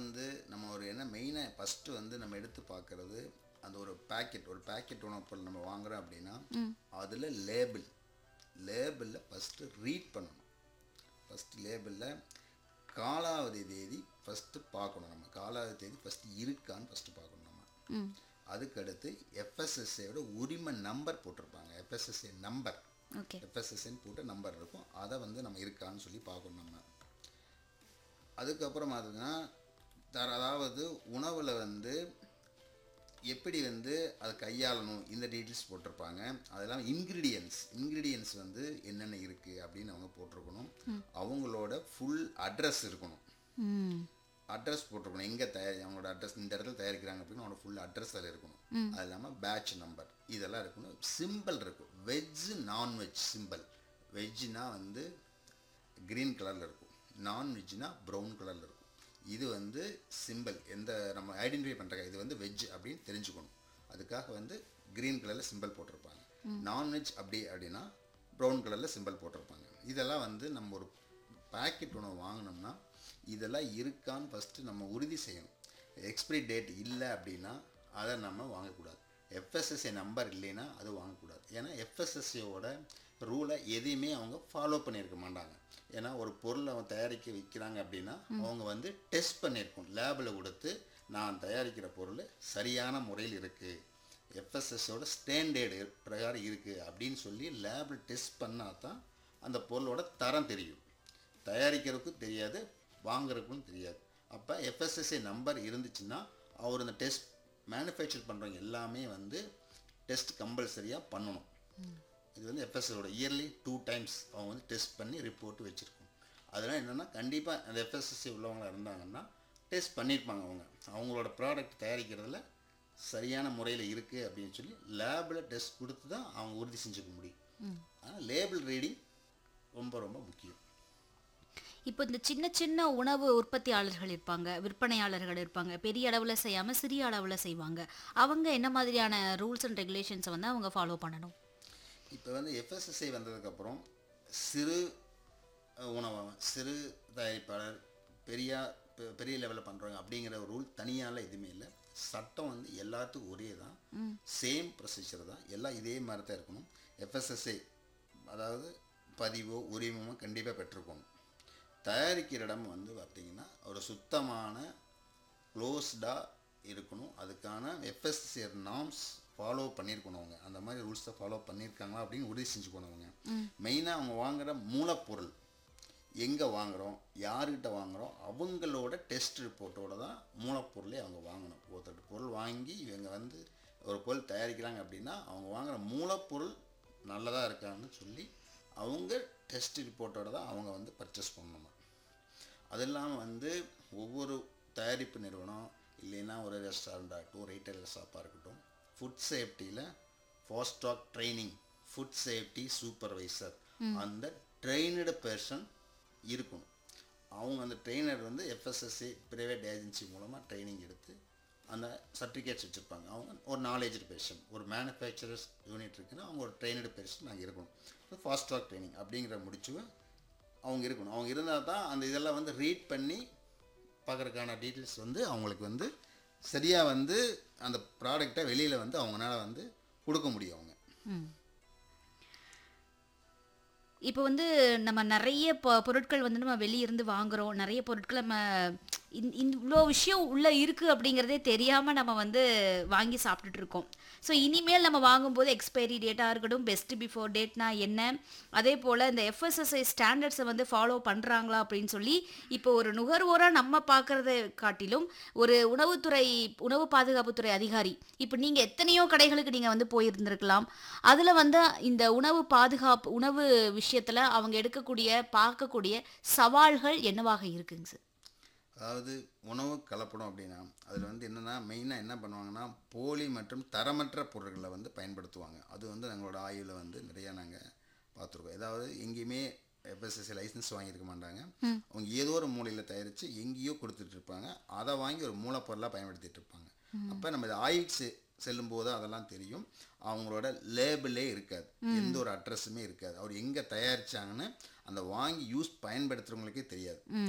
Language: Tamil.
வந்து நம்ம ஒரு என்ன மெயினாக ஃபஸ்ட்டு வந்து நம்ம எடுத்து பார்க்கறது அந்த ஒரு பேக்கெட் ஒரு பேக்கெட் உணவுப் பொருள் நம்ம வாங்குறோம் அப்படின்னா அதில் லேபிள் லேபிளில் ஃபஸ்ட்டு ரீட் பண்ணணும் ஃபஸ்ட்டு லேபிளில் காலாவதி தேதி ஃபஸ்ட்டு பார்க்கணும் நம்ம காலாவதி தேதி ஃபஸ்ட்டு இருக்கான்னு ஃபஸ்ட்டு பார்க்கணும் நம்ம ம் அதுக்கடுத்து எஃப்எஸ்எஸ்ஏயோட உரிமை நம்பர் போட்டிருப்பாங்க எஃப்எஸ்எஸ்ஏ நம்பர் ஓகே எஃப்எஸ்எஸ்ன்னு போட்டு நம்பர் இருக்கும் அதை வந்து நம்ம இருக்கான்னு சொல்லி பார்க்கணும் நம்ம அதுக்கப்புறம் பார்த்தீங்கன்னா தர அதாவது உணவில் வந்து எப்படி வந்து அதை கையாளணும் இந்த டீட்டெயில்ஸ் போட்டிருப்பாங்க அதெல்லாம் இன்க்ரீடியன்ஸ் இன்க்ரீடியன்ஸ் வந்து என்னென்ன இருக்குது அப்படின்னு அவங்க போட்டிருக்கணும் அவங்களோட ஃபுல் அட்ரஸ் இருக்கணும் ம் அட்ரஸ் போட்டிருக்கணும் எங்கே தயாரி அவங்களோட அட்ரஸ் இந்த இடத்துல தயாரிக்கிறாங்க அப்படின்னு அவங்களோட ஃபுல் அட்ரஸ் அதில் இருக்கணும் அது இல்லாமல் பேட்ச் நம்பர் இதெல்லாம் இருக்கணும் சிம்பிள் இருக்கும் வெஜ் நான்வெஜ் சிம்பிள் வெஜ்னா வந்து க்ரீன் கலரில் இருக்கும் நான்வெஜ்னா ப்ரௌன் கலரில் இருக்கும் இது வந்து சிம்பிள் எந்த நம்ம ஐடென்டிஃபை பண்ணுறாங்க இது வந்து வெஜ் அப்படின்னு தெரிஞ்சுக்கணும் அதுக்காக வந்து க்ரீன் கலரில் சிம்பிள் போட்டிருப்பாங்க நான்வெஜ் அப்படி அப்படின்னா ப்ரௌன் கலரில் சிம்பிள் போட்டிருப்பாங்க இதெல்லாம் வந்து நம்ம ஒரு பாக்கெட் உணவு வாங்கினோம்னா இதெல்லாம் இருக்கான்னு ஃபஸ்ட்டு நம்ம உறுதி செய்யணும் எக்ஸ்பிரி டேட் இல்லை அப்படின்னா அதை நம்ம வாங்கக்கூடாது எஃப்எஸ்எஸ்ஏ நம்பர் இல்லைன்னா அது வாங்கக்கூடாது ஏன்னா எஃப்எஸ்எஸ்ஏவோட ரூலை எதையுமே அவங்க ஃபாலோ பண்ணியிருக்க மாட்டாங்க ஏன்னா ஒரு பொருளை அவங்க தயாரிக்க விற்கிறாங்க அப்படின்னா அவங்க வந்து டெஸ்ட் பண்ணியிருக்கோம் லேபில் கொடுத்து நான் தயாரிக்கிற பொருள் சரியான முறையில் இருக்குது எஃப்எஸ்எஸோட ஸ்டாண்டர்டு பிரகாரம் இருக்குது அப்படின்னு சொல்லி லேபில் டெஸ்ட் பண்ணால் தான் அந்த பொருளோட தரம் தெரியும் தயாரிக்கிறதுக்கும் தெரியாது வாங்குறதுக்கும் தெரியாது அப்போ எஃப்எஸ்எஸ்ஏ நம்பர் இருந்துச்சுன்னா அவர் இந்த டெஸ்ட் மேனுஃபேக்சர் பண்ணுறவங்க எல்லாமே வந்து டெஸ்ட் கம்பல்சரியாக பண்ணணும் இது வந்து எஃப்எஸ்எஸோட இயர்லி டூ டைம்ஸ் அவங்க வந்து டெஸ்ட் பண்ணி ரிப்போர்ட் வச்சுருக்கோம் அதெல்லாம் என்னென்னா கண்டிப்பாக அந்த எஃப்எஸ்எஸ்சி உள்ளவங்களா இருந்தாங்கன்னா டெஸ்ட் பண்ணியிருப்பாங்க அவங்க அவங்களோட ப்ராடக்ட் தயாரிக்கிறதுல சரியான முறையில் இருக்குது அப்படின்னு சொல்லி லேபில் டெஸ்ட் கொடுத்து தான் அவங்க உறுதி செஞ்சுக்க முடியும் ஆனால் லேபிள் ரீடிங் ரொம்ப ரொம்ப முக்கியம் இப்போ இந்த சின்ன சின்ன உணவு உற்பத்தியாளர்கள் இருப்பாங்க விற்பனையாளர்கள் இருப்பாங்க பெரிய அளவில் செய்யாமல் சிறிய அளவில் செய்வாங்க அவங்க என்ன மாதிரியான ரூல்ஸ் அண்ட் ரெகுலேஷன்ஸை வந்து அவங்க ஃபாலோ பண்ணணும் இப்போ வந்து எஃப்எஸ்எஸ்ஐ வந்ததுக்கப்புறம் சிறு அஹ், உணவகம் சிறு தயாரிப்பாளர் பெரிய பெ- பெரிய லெவலில் பண்ணுறவங்க அப்படிங்கிற ஒரு ரூல் தனியால எதுவுமே இல்லை சட்டம் வந்து எல்லாத்துக்கும் ஒரே தான் சேம் ப்ரொசீஜர் தான் எல்லாம் இதே மாதிரி தான் இருக்கணும் எஃப்எஸ்எஸ்ஐ அதாவது பதிவோ உரிமமோ கண்டிப்பாக பெற்றிருக்கணும் தயாரிக்கிற இடம் வந்து பார்த்திங்கன்னா ஒரு சுத்தமான க்ளோஸ்டாக இருக்கணும் அதுக்கான எஃப்எஸ்சிஆர் நார்ம்ஸ் ஃபாலோ பண்ணியிருக்கணும் அவங்க அந்த மாதிரி ரூல்ஸை ஃபாலோ பண்ணியிருக்காங்களா அப்படின்னு உறுதி செஞ்சுக்கணும் அவங்க மெயினாக அவங்க வாங்குற மூலப்பொருள் எங்கே வாங்குகிறோம் யார்கிட்ட வாங்குகிறோம் அவங்களோட டெஸ்ட் ரிப்போர்ட்டோட தான் மூலப்பொருளே அவங்க வாங்கணும் ஒருத்தர் பொருள் வாங்கி இவங்க வந்து ஒரு பொருள் தயாரிக்கிறாங்க அப்படின்னா அவங்க வாங்குற மூலப்பொருள் நல்லதாக இருக்கான்னு சொல்லி அவங்க டெஸ்ட் ரிப்போர்ட்டோட தான் அவங்க வந்து பர்ச்சேஸ் பண்ணணும் அது இல்லாமல் வந்து ஒவ்வொரு தயாரிப்பு நிறுவனம் இல்லைன்னா ஒரு ரெஸ்டாரண்ட் ஆகட்டும் ரீட்டைல் ஷாப்பாக இருக்கட்டும் ஃபுட் சேஃப்டியில் FoSTaC training food safety supervisor அந்த ட்ரெயினடு பர்சன் இருக்கணும் அவங்க அந்த ட்ரெயினர் வந்து எஃப்எஸ்எஸ்சி ப்ரைவேட் ஏஜென்சி மூலமாக ட்ரைனிங் எடுத்து அந்த சர்டிஃபிகேட்ஸ் வச்சுருப்பாங்க அவங்க ஒரு நாலேஜ் பெர்சன் ஒரு மேனுஃபேக்சரர்ஸ் யூனிட் இருக்குன்னா அவங்க ஒரு ட்ரெயினடு பெர்சன் அங்கே இருக்கணும் ஃபாஸ்ட் ட்ராக் ட்ரைனிங் அப்படிங்கிற முடிச்சு அவங்க இருக்கணும் அவங்க இருந்தால் தான் அந்த இதெல்லாம் வந்து ரீட் பண்ணி பார்க்குறதுக்கான டீட்டெயில்ஸ் வந்து அவங்களுக்கு வந்து சரியாக வந்து அந்த ப்ராடக்டை வெளியில் வந்து அவங்களால வந்து கொடுக்க முடியும் அவங்க இப்போ வந்து நம்ம நிறைய பொ- பொருட்கள் வந்து நம்ம வெளியிருந்து வாங்குறோம் நிறைய பொருட்கள் நம்ம இந்த இவ்வளோ விஷயம் உள்ளே இருக்குது அப்படிங்கிறதே தெரியாமல் நம்ம வந்து வாங்கி சாப்பிட்டுட்டு இருக்கோம் ஸோ இனிமேல் நம்ம வாங்கும்போது எக்ஸ்பைரி டேட்டாக இருக்கட்டும் பெஸ்ட் பிஃபோர் டேட்னா என்ன அதே போல் இந்த எஃப்எஸ்எஸ்ஐ ஸ்டாண்டர்ட்ஸை வந்து ஃபாலோ பண்ணுறாங்களா அப்படின்னு சொல்லி இப்போ ஒரு நுகர்வோராக நம்ம பார்க்குறத காட்டிலும் ஒரு உணவுத்துறை உணவு பாதுகாப்புத்துறை அதிகாரி இப்போ நீங்கள் எத்தனையோ கடைகளுக்கு நீங்கள் வந்து போயிருந்திருக்கலாம் அதில் வந்து இந்த உணவு பாதுகாப்பு உணவு விஷயத்தில் அவங்க எடுக்கக்கூடிய பார்க்கக்கூடிய சவால்கள் என்னவாக இருக்குங்க சார் அதாவது உணவு கலப்படம் அப்படின்னா அதில் வந்து என்னென்னா மெயினாக என்ன பண்ணுவாங்கன்னா போலி மற்றும் தரமற்ற பொருட்களை வந்து பயன்படுத்துவாங்க அது வந்து எங்களோட ஆய்வில் வந்து நிறையா நாங்கள் பார்த்துருக்கோம் ஏதாவது எங்கேயுமே எஃப்எஸ்எஸ்சி லைசன்ஸ் வாங்கியிருக்க மாட்டாங்க அவங்க ஏதோ ஒரு மூலையில் தயாரித்து எங்கேயோ கொடுத்துட்டு இருப்பாங்க அதை வாங்கி ஒரு மூலப்பொருளாக பயன்படுத்திட்டு இருப்பாங்க அப்போ நம்ம இதை ஆய்வு செ செல்லும்போது அதெல்லாம் தெரியும் அவங்களோட லேபிளே இருக்காது எந்த ஒரு அட்ரஸுமே இருக்காது அவர் எங்கே தயாரிச்சாங்கன்னு அந்த வாங்கி யூஸ் பயன்படுத்துகிறவங்களுக்கே தெரியாது